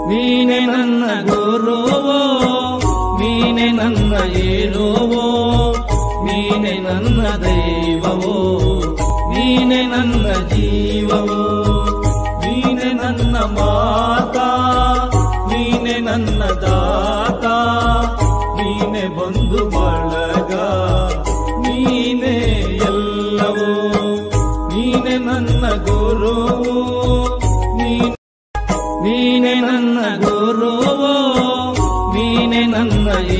ನೀನೆ ನನ್ನ ಗುರುವೋ ನೀನೆ ನನ್ನ ಏಳುವೋ ನೀನೆ ನನ್ನ ದೈವವೋ ನೀನೆ ನನ್ನ ಜೀವವೋ ನೀನೆ ನನ್ನ ಮಾತಾ ನೀನೆ ನನ್ನ ದಾತ ನೀನೆ ಬಂಧು ಬಳಗ ನೀನೆ ಎಲ್ಲವೋ ನೀನೆ ನನ್ನ ಗುರುವು ನೀನೆ ನೀನೆ ನನ್ನ ಗುರುವೋ ನೀನೆ ನನ್ನ